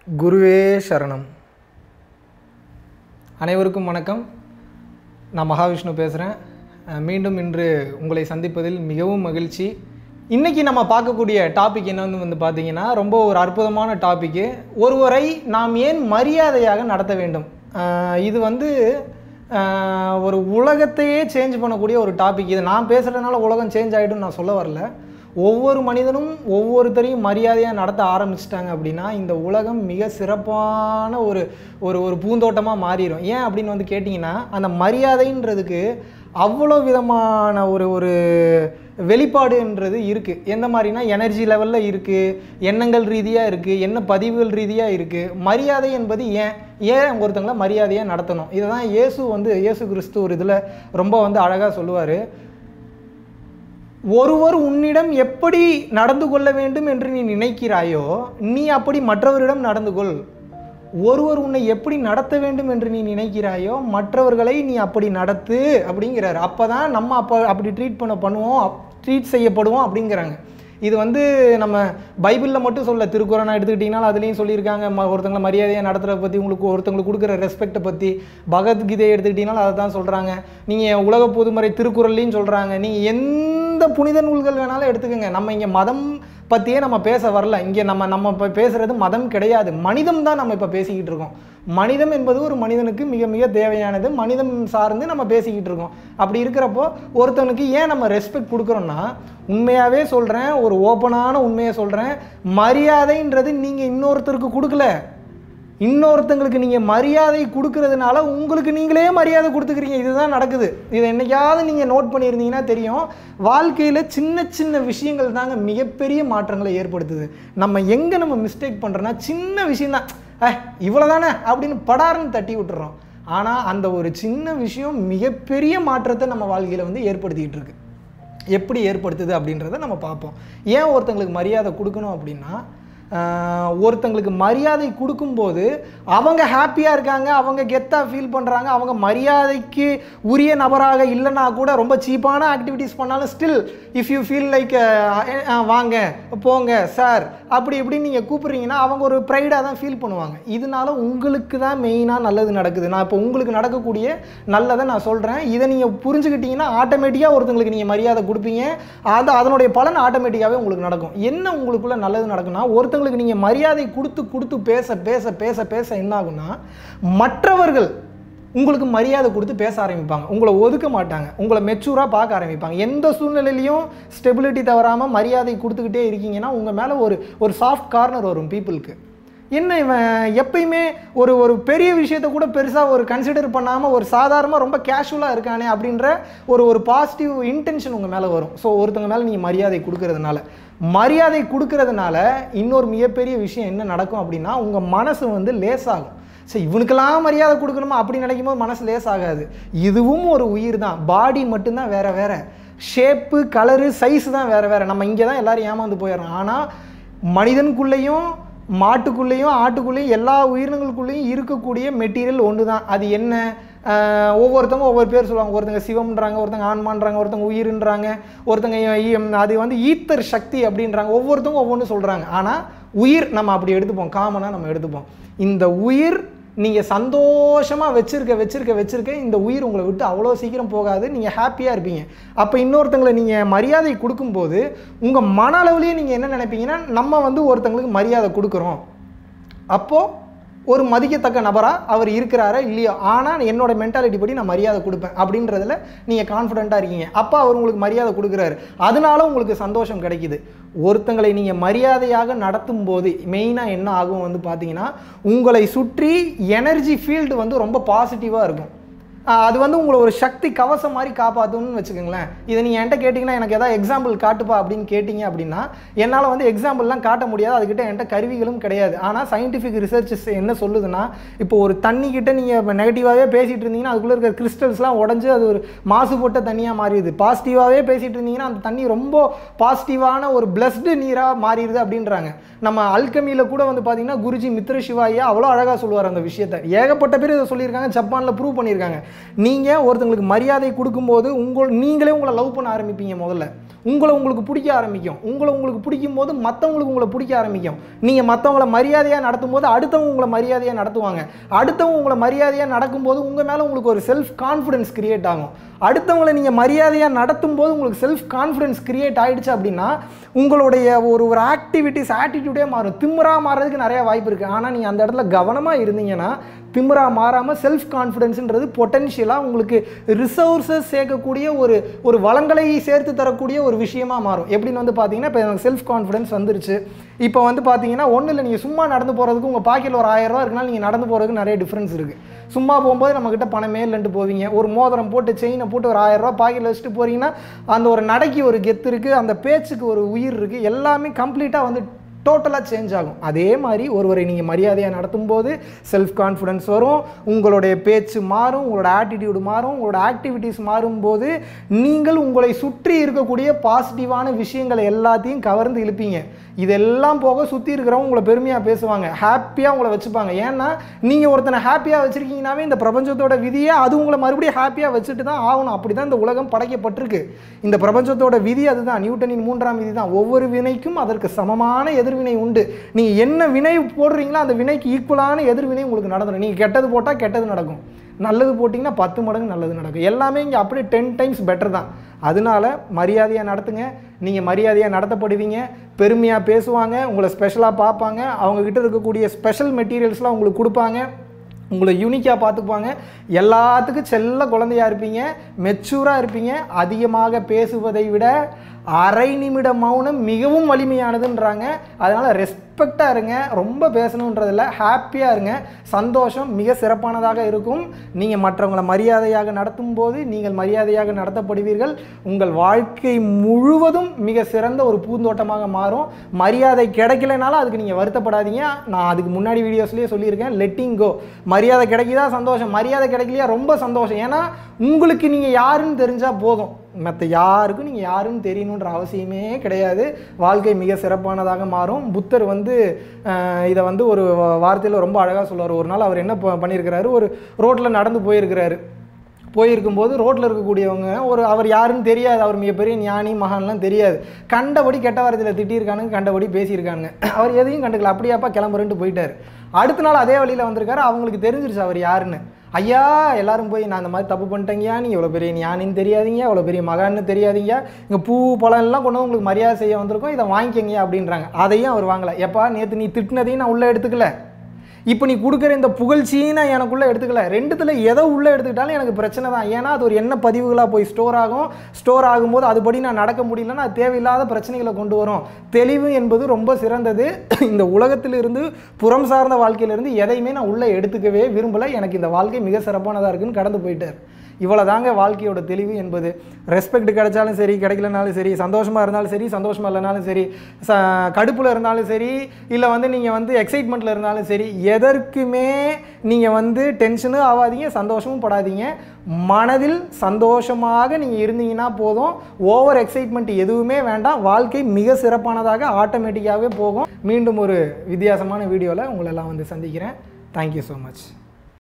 குருவே சரணம் அனைவருக்கும் வணக்கம் நான் மகாவிஷ்ணு பேசுகிறேன் அஹ் மீண்டும் இன்று உங்களை சந்திப்பதில் மிகவும் மகிழ்ச்சி இன்றைக்கி நம்ம பார்க்கக்கூடிய டாபிக் என்னன்னு வந்து பார்த்தீங்கன்னா ரொம்ப ஒரு அற்புதமான டாப்பிக்கு ஒருவரை நாம் ஏன் மரியாதையாக நடத்த வேண்டும் அஹ் இது வந்து அஹ் ஒரு உலகத்தையே சேஞ்ச் பண்ணக்கூடிய ஒரு டாபிக் இது நான் பேசுகிறதுனால உலகம் சேஞ்ச் ஆகிடும்னு நான் சொல்ல வரல ஒவ்வொரு மனிதனும் ஒவ்வொருத்தரையும் மரியாதையாக நடத்த ஆரம்பிச்சிட்டாங்க அப்படின்னா இந்த உலகம் மிக சிறப்பான ஒரு ஒரு ஒரு பூந்தோட்டமாக மாறிடும் ஏன் அப்படின்னு வந்து கேட்டிங்கன்னா அந்த மரியாதைன்றதுக்கு அவ்வளோ விதமான ஒரு ஒரு வெளிப்பாடுன்றது இருக்குது எந்த மாதிரினா எனர்ஜி லெவலில் இருக்குது எண்ணங்கள் ரீதியாக இருக்குது என்ன பதிவுகள் ரீதியாக இருக்குது மரியாதை என்பது ஏன் ஏன் ஒருத்தங்கள மரியாதையாக நடத்தணும் இதை தான் இயேசு வந்து இயேசு கிறிஸ்து ஒரு இதில் ரொம்ப வந்து அழகாக சொல்லுவார் ஒருவர் உன்னிடம் எப்படி நடந்து கொள்ள வேண்டும் என்று நீ நினைக்கிறாயோ நீ அப்படி மற்றவரிடம் நடந்து கொள் ஒருவர் உன்னை எப்படி நடத்த வேண்டும் என்று நீ நினைக்கிறாயோ மற்றவர்களை நீ அப்படி நடத்து அப்படிங்கிறாரு அப்போ தான் நம்ம அப்போ அப்படி ட்ரீட் பண்ண பண்ணுவோம் ட்ரீட் செய்யப்படுவோம் அப்படிங்கிறாங்க இது வந்து நம்ம பைபிளில் மட்டும் சொல்ல திருக்குறனை எடுத்துக்கிட்டிங்கனாலும் அதுலேயும் சொல்லியிருக்காங்க ம ஒருத்தங்களை மரியாதையை நடத்துகிறத பற்றி உங்களுக்கு ஒருத்தங்களுக்கு கொடுக்குற ரெஸ்பெக்டை பற்றி பகவத்கீதையை எடுத்துக்கிட்டிங்கனாலும் அதை தான் சொல்கிறாங்க நீங்கள் உலக பொதுமறை திருக்குறள்லையும் சொல்கிறாங்க நீங்கள் எந்த புனித நூல்கள் வேணாலும் எடுத்துக்கோங்க நம்ம இங்கே மதம் பற்றியே நம்ம பேச வரல இங்கே நம்ம நம்ம இப்போ பேசுகிறது மதம் கிடையாது மனிதம் தான் நம்ம இப்போ பேசிக்கிட்டு இருக்கோம் மனிதம் என்பது ஒரு மனிதனுக்கு மிக மிக தேவையானது மனிதம் சார்ந்து நம்ம பேசிக்கிட்டு இருக்கோம் அப்படி இருக்கிறப்போ ஒருத்தனுக்கு ஏன் நம்ம ரெஸ்பெக்ட் கொடுக்குறோன்னா உண்மையாகவே சொல்கிறேன் ஒரு ஓப்பனான உண்மையை சொல்கிறேன் மரியாதைன்றது நீங்கள் இன்னொருத்தருக்கு கொடுக்கல இன்னொருத்தங்களுக்கு நீங்கள் மரியாதை கொடுக்கறதுனால உங்களுக்கு நீங்களே மரியாதை கொடுத்துக்கிறீங்க இதுதான் நடக்குது இதை என்னைக்காவது நீங்கள் நோட் பண்ணியிருந்தீங்கன்னா தெரியும் வாழ்க்கையில் சின்ன சின்ன விஷயங்கள் தாங்க மிகப்பெரிய மாற்றங்களை ஏற்படுத்துது நம்ம எங்கே நம்ம மிஸ்டேக் பண்ணுறோன்னா சின்ன விஷயந்தான் ஏ இவ்வளோ தானே அப்படின்னு படார்னு தட்டி விட்டுறோம் ஆனால் அந்த ஒரு சின்ன விஷயம் மிகப்பெரிய மாற்றத்தை நம்ம வாழ்க்கையில் வந்து ஏற்படுத்திக்கிட்டு இருக்கு எப்படி ஏற்படுத்துது அப்படின்றத நம்ம பார்ப்போம் ஏன் ஒருத்தங்களுக்கு மரியாதை கொடுக்கணும் அப்படின்னா ஆஹ், ஒருத்தங்களுக்கு மரியாதை கொடுக்கும்போது அவங்க ஹாப்பியாக இருக்காங்க அவங்க கெத்தாக ஃபீல் பண்ணுறாங்க அவங்க மரியாதைக்கு உரிய நபராக இல்லைன்னா கூட ரொம்ப சீப்பான ஆக்டிவிட்டீஸ் பண்ணாலும் still if you feel like வாங்க போங்க சார் அப்படி இப்படி நீங்கள் கூப்பிட்றீங்கன்னா அவங்க ஒரு ப்ரைடாக தான் ஃபீல் பண்ணுவாங்க இதனால உங்களுக்கு தான் மெயினாக நல்லது நடக்குது நான் இப்போ உங்களுக்கு நடக்கக்கூடிய நல்லதை நான் சொல்கிறேன் இதை நீங்கள் புரிஞ்சுக்கிட்டீங்கன்னா ஆட்டோமேட்டிக்காக ஒருத்தங்களுக்கு நீங்கள் மரியாதை கொடுப்பீங்க அது அதனுடைய பலன் ஆட்டோமேட்டிக்காகவே உங்களுக்கு நடக்கும் என்ன உங்களுக்குள்ள நல்லது நடக்கும்னா ஒருத்தங்களுக்கு நீங்கள் மரியாதை கொடுத்து கொடுத்து பேச பேச பேச பேச என்ன ஆகும்னா மற்றவர்கள் உங்களுக்கு மரியாதை கொடுத்து பேச ஆரம்பிப்பாங்க உங்களை ஒதுக்க மாட்டாங்க உங்களை மெச்சூராக பார்க்க ஆரம்பிப்பாங்க எந்த சூழ்நிலையிலையும் ஸ்டெபிலிட்டி தவறாமல் மரியாதை கொடுத்துக்கிட்டே இருக்கீங்கன்னா உங்கள் மேலே ஒரு ஒரு சாஃப்ட் கார்னர் வரும் பீப்புளுக்கு என்ன இவன் எப்பயுமே ஒரு ஒரு பெரிய விஷயத்தை கூட பெருசாக ஒரு கன்சிடர் பண்ணாமல் ஒரு சாதாரணமாக ரொம்ப கேஷுவலாக இருக்கானே அப்படின்ற ஒரு ஒரு பாசிட்டிவ் இன்டென்ஷன் உங்கள் மேலே வரும் ஸோ ஒருத்தங்க மேலே நீங்கள் மரியாதை கொடுக்கறதுனால மரியாதை கொடுக்கறதுனால இன்னொரு மிகப்பெரிய விஷயம் என்ன நடக்கும் அப்படின்னா உங்கள் மனசு வந்து லேசாகும் சரி இவனுக்கெல்லாம் மரியாதை கொடுக்கணுமா அப்படி நினைக்கும் போது மனசு லேஸ் ஆகாது இதுவும் ஒரு உயிர் தான் பாடி மட்டும்தான் வேற வேற ஷேப்பு கலரு சைஸ் தான் வேற வேற நம்ம இங்கே தான் எல்லாரும் ஏமாந்து போயிடுறோம் ஆனால் மனிதனுக்குள்ளேயும் மாட்டுக்குள்ளேயும் ஆட்டுக்குள்ளேயும் எல்லா உயிரினங்களுக்குள்ளேயும் இருக்கக்கூடிய மெட்டீரியல் ஒன்று தான் அது என்ன ஆஹ் ஒவ்வொருத்தவங்க ஒவ்வொரு பேர் சொல்லுவாங்க ஒருத்தங்க சிவம்ன்றாங்க ஒருத்தங்க ஆன்மான்றாங்க ஒருத்தங்க உயிர்ன்றாங்க ஒருத்தங்க ஈ- அது வந்து ஈத்தர் சக்தி அப்படின்றாங்க ஒவ்வொருத்தவங்க ஒவ்வொன்று சொல்கிறாங்க ஆனால் உயிர் நம்ம அப்படி எடுத்துப்போம் காமனாக நம்ம எடுத்துப்போம் இந்த உயிர் நீங்கள் சந்தோஷமாக வச்சிருக்க வச்சிருக்க வச்சிருக்க இந்த உயிர் உங்களை விட்டு அவ்வளோ சீக்கிரம் போகாது நீங்கள் ஹாப்பியாக இருப்பீங்க அப்போ இன்னொருத்தங்களை நீங்கள் மரியாதை கொடுக்கும்போது உங்கள் மன அளவுலேயே நீங்கள் என்ன நினைப்பீங்கன்னா நம்ம வந்து ஒருத்தங்களுக்கு மரியாதை கொடுக்குறோம் அப்போது ஒரு மதிக்கத்தக்க நபராக அவர் இருக்கிறாரா இல்லையோ ஆனால் என்னோட மென்டாலிட்டி படி நான் மரியாதை கொடுப்பேன் அப்படின்றதுல நீங்கள் கான்ஃபிடென்ட்டாக இருக்கீங்க அப்போ அவர் உங்களுக்கு மரியாதை கொடுக்குறாரு அதனால உங்களுக்கு சந்தோஷம் கிடைக்குது ஒருத்தங்களை நீங்கள் மரியாதையாக நடத்தும் போது மெயினாக என்ன ஆகும் வந்து பார்த்தீங்கன்னா உங்களை சுற்றி எனர்ஜி ஃபீல்டு வந்து ரொம்ப பாசிட்டிவாக இருக்கும் ஆஹ் அது வந்து உங்களை ஒரு சக்தி கவசம் மாதிரி காப்பாற்றும்னு வச்சுக்கோங்களேன் இதை நீங்கள் என்கிட்ட கேட்டிங்கன்னா எனக்கு ஏதாவது எக்ஸாம்பிள் காட்டுப்பா அப்படின்னு கேட்டிங்க அப்படின்னா என்னால் வந்து எக்ஸாம்பிள்லாம் காட்ட முடியாது அதுக்கிட்ட என்கிட்ட கருவிகளும் கிடையாது ஆனால் சயின்டிஃபிக் ரிசர்ச்சஸ் என்ன சொல்லுதுன்னா இப்போ ஒரு தண்ணி கிட்ட நீங்கள் நெகட்டிவாகவே பேசிகிட்டு இருந்தீங்கன்னா அதுக்குள்ளே இருக்கிற கிறிஸ்டல்ஸ்லாம் உடஞ்சி அது ஒரு மாசுபட்ட தண்ணியாக மாறிடுது பாசிட்டிவாகவே பேசிகிட்டு இருந்தீங்கன்னா அந்த தண்ணி ரொம்ப பாசிட்டிவான ஒரு பிளஸ்டு நீராக மாறிடுது அப்படின்றாங்க நம்ம அல்கமியில் கூட வந்து பார்த்தீங்கன்னா குருஜி மித்ர சிவாயா அவ்வளோ அழகாக சொல்லுவார் அந்த விஷயத்தை ஏகப்பட்ட பேர் இதை சொல்லியிருக்காங்க ஜப்பானில் ப்ரூவ் பண்ணியிருக்காங்க நீங்கள் ஒருத்தங்களுக்கு மரியாதை கொடுக்கும்போது உங்கள் நீங்களே உங்களை லவ் பண்ண ஆரம்பிப்பீங்க முதல்ல உங்களை உங்களுக்கு பிடிக்க ஆரம்பிக்கும் உங்களை உங்களுக்கு பிடிக்கும் போது மற்றவங்களுக்கு உங்களை பிடிக்க ஆரம்பிக்கும் நீங்கள் மற்றவங்கள மரியாதையாக நடத்தும் போது அடுத்தவங்க உங்களை மரியாதையாக நடத்துவாங்க அடுத்தவங்க உங்களை மரியாதையாக நடக்கும்போது உங்கள் மேலே உங்களுக்கு ஒரு செல்ஃப் கான்ஃபிடன்ஸ் கிரியேட் ஆகும் அடுத்தவங்களை நீங்கள் மரியாதையாக நடத்தும் போது உங்களுக்கு செல்ஃப் கான்ஃபிடன்ஸ் கிரியேட் ஆயிடுச்சு அப்படின்னா உங்களுடைய ஒரு ஒரு ஆக்டிவிட்டிஸ் ஆட்டிடியூடே மாறும் திமிரா மாறுறதுக்கு நிறைய வாய்ப்பு இருக்குது ஆனால் நீங்கள் அந்த இடத்துல கவனமாக இருந்தீங்கன்னா திமிரா மாறாமல் செல்ஃப் கான்ஃபிடென்ஸ்ன்றது பொட்டென்ஷியலாக உங்களுக்கு ரிசோர்ஸஸ் சேர்க்கக்கூடிய ஒரு ஒரு வளங்களை சேர்த்து தரக்கூடிய ஒரு விஷயமா மாறும் எப்படின்னு வந்து பார்த்தீங்கன்னா இப்போ எனக்கு செல்ஃப் கான்ஃபிடன்ஸ் வந்துருச்சு இப்போ வந்து பார்த்தீங்கன்னா ஒன்றும் இல்லை நீங்கள் சும்மா நடந்து போகிறதுக்கு உங்கள் பாக்கெட்டில் ஒரு ஆயிரம் ரூபா இருக்குனால நீங்கள் நடந்து போகிறதுக்கு நிறைய டிஃப்ரென்ஸ் இருக்குது சும்மா போகும்போது நம்மக்கிட்ட பணமே இல்லைன்ட்டு போவீங்க ஒரு மோதிரம் போட்டு செயினை போட்டு ஒரு ஆயிரம் ரூபா பாக்கெட்டில் வச்சுட்டு போகிறீங்கன்னா அந்த ஒரு நடைக்கு ஒரு கெத்து இருக்குது அந்த பேச்சுக்கு ஒரு உயிர் இருக்குது எல்லாமே கம்ப்ளீட்டாக வந்து டோட்டலாக சேஞ்ச் ஆகும் அதே மாதிரி ஒருவரை நீங்கள் மரியாதையாக நடத்தும் போது செல்ஃப் கான்ஃபிடன்ஸ் வரும் உங்களுடைய பேச்சு மாறும் உங்களோட ஆட்டிடியூடு மாறும் உங்களோட ஆக்டிவிட்டீஸ் மாறும்போது நீங்கள் உங்களை சுற்றி இருக்கக்கூடிய பாசிட்டிவான விஷயங்களை எல்லாத்தையும் கவர்ந்து இழுப்பீங்க இதெல்லாம் போக சுற்றி இருக்கிறவங்க உங்களை பெருமையாக பேசுவாங்க ஹாப்பியாக உங்களை வச்சுப்பாங்க ஏன்னா நீங்கள் ஒருத்தனை ஹாப்பியாக வச்சுருக்கீங்கனாவே இந்த பிரபஞ்சத்தோட விதியை அது உங்களை மறுபடியும் ஹாப்பியாக வச்சுட்டு தான் ஆகணும் அப்படி தான் இந்த உலகம் படைக்கப்பட்டிருக்கு இந்த பிரபஞ்சத்தோட விதி அதுதான் நியூட்டனின் மூன்றாம் விதி தான் ஒவ்வொரு வினைக்கும் அதற்கு சமமான எதிர்வினை உண்டு நீங்கள் என்ன வினை போடுறீங்களோ அந்த வினைக்கு ஈக்குவலான எதிர்வினை உங்களுக்கு நடந்துடும் நீங்கள் கெட்டது போட்டால் கெட்டது நடக்கும் நல்லது போட்டிங்கன்னா பத்து மடங்கு நல்லது நடக்கும் எல்லாமே இங்கே அப்படியே டென் டைம்ஸ் பெட்டர் தான் அதனால மரியாதையாக நடத்துங்க நீங்கள் மரியாதையாக நடத்தப்படுவீங்க பெருமையாக பேசுவாங்க உங்களை ஸ்பெஷலாக பார்ப்பாங்க அவங்கக்கிட்ட இருக்கக்கூடிய ஸ்பெஷல் மெட்டீரியல்ஸ்லாம் உங்களுக்கு கொடுப்பாங்க உங்களை யூனிக்காக பார்த்துக்குவாங்க எல்லாத்துக்கும் செல்ல குழந்தையா இருப்பீங்க மெச்சூராக இருப்பீங்க அதிகமாக பேசுவதை விட அரை நிமிட மௌனம் மிகவும் வலிமையானதுன்றாங்க அதனால் ரெஸ்பெக்டாக இருங்க ரொம்ப பேசணுன்றதில்ல ஹாப்பியாக இருங்க சந்தோஷம் மிக சிறப்பானதாக இருக்கும் நீங்கள் மற்றவங்களை மரியாதையாக நடத்தும் போது நீங்கள் மரியாதையாக நடத்தப்படுவீர்கள் உங்கள் வாழ்க்கை முழுவதும் மிக சிறந்த ஒரு பூந்தோட்டமாக மாறும் மரியாதை கிடைக்கலனாலும் அதுக்கு நீங்கள் வருத்தப்படாதீங்க நான் அதுக்கு முன்னாடி வீடியோஸ்லேயே சொல்லியிருக்கேன் லெட்டிங் கோ மரியாதை கிடைக்குதா சந்தோஷம் மரியாதை கிடைக்கலையா ரொம்ப சந்தோஷம் ஏன்னா உங்களுக்கு நீங்கள் யாருன்னு தெரிஞ்சால் போதும் மற்ற யாருக்கும் நீங்கள் யாருன்னு தெரியணுன்ற அவசியமே கிடையாது வாழ்க்கை மிக சிறப்பானதாக மாறும் புத்தர் வந்து அஹ், இதை வந்து ஒரு வார்த்தையில் ரொம்ப அழகாக சொல்லுவார் ஒரு நாள் அவர் என்ன ப- பண்ணியிருக்கிறாரு ஒரு ரோட்டில் நடந்து போயிருக்கிறாரு போயிருக்கும்போது ரோட்டில் இருக்கக்கூடியவங்க ஒரு அவர் யாருன்னு தெரியாது அவர் மிகப்பெரிய ஞானி மகான்லாம் தெரியாது கண்டபடி கெட்ட வார்த்தையில் திட்டியிருக்கானுங்க கண்டபடி பேசியிருக்கானுங்க அவர் எதையும் கண்டுக்கல அப்படியாப்பா கிளம்புறேன்ட்டு போயிட்டார் அடுத்த நாள் அதே வழியில் வந்திருக்காரு அவங்களுக்கு தெரிஞ்சிருச்சு அவர் யாருன்னு ஐயா எல்லாரும் போய் நான் இந்த மாதிரி தப்பு பண்ணிட்டேங்கய்யா நீ இவ்வளோ பெரிய ஞானின்னு தெரியாதீங்க இவ்வளோ பெரிய மகான்னு தெரியாதீங்க இங்கே பூ பழம் எல்லாம் கொண்டு வந்து உங்களுக்கு மரியாதை செய்ய வந்திருக்கோம் இதை வாங்கிக்கங்க அப்படின்றாங்க அதையும் அவர் வாங்கல எப்பா நேற்று நீ திட்டினதையும் நான் உள்ளே எடுத்துக்கல இப்போ நீ கொடுக்குற இந்த புகழ்ச்சியை நான் எனக்குள்ளே எடுத்துக்கல ரெண்டுத்தில் எதை உள்ளே எடுத்துக்கிட்டாலும் எனக்கு பிரச்சனை தான் ஏன்னா அது ஒரு என்ன பதிவுகளாக போய் ஸ்டோர் ஆகும் ஸ்டோர் ஆகும்போது அதுபடி நான் நடக்க முடியலன்னா அது தேவையில்லாத பிரச்சனைகளை கொண்டு வரும் தெளிவு என்பது ரொம்ப சிறந்தது இந்த உலகத்திலிருந்து புறம் சார்ந்த வாழ்க்கையிலிருந்து எதையுமே நான் உள்ளே எடுத்துக்கவே விரும்பலை எனக்கு இந்த வாழ்க்கை மிக சிறப்பானதாக இருக்குன்னு கடந்து போயிட்டார் இவ்வளோதாங்க வாழ்க்கையோட தெளிவு என்பது ரெஸ்பெக்ட் கிடைச்சாலும் சரி கிடைக்கலனாலும் சரி சந்தோஷமாக இருந்தாலும் சரி சந்தோஷமாக இல்லைனாலும் சரி ச கடுப்பில் இருந்தாலும் சரி இல்லை வந்து நீங்கள் வந்து எக்ஸைட்மெண்ட்டில் இருந்தாலும் சரி எதற்குமே நீங்கள் வந்து டென்ஷனும் ஆகாதீங்க சந்தோஷமும் படாதீங்க மனதில் சந்தோஷமாக நீங்கள் இருந்தீங்கன்னா போதும் ஓவர் எக்ஸைட்மெண்ட் எதுவுமே வேண்டாம் வாழ்க்கை மிக சிறப்பானதாக ஆட்டோமேட்டிக்காகவே போகும் மீண்டும் ஒரு வித்தியாசமான வீடியோவில் உங்களை எல்லாம் வந்து சந்திக்கிறேன் தேங்க்யூ ஸோ மச்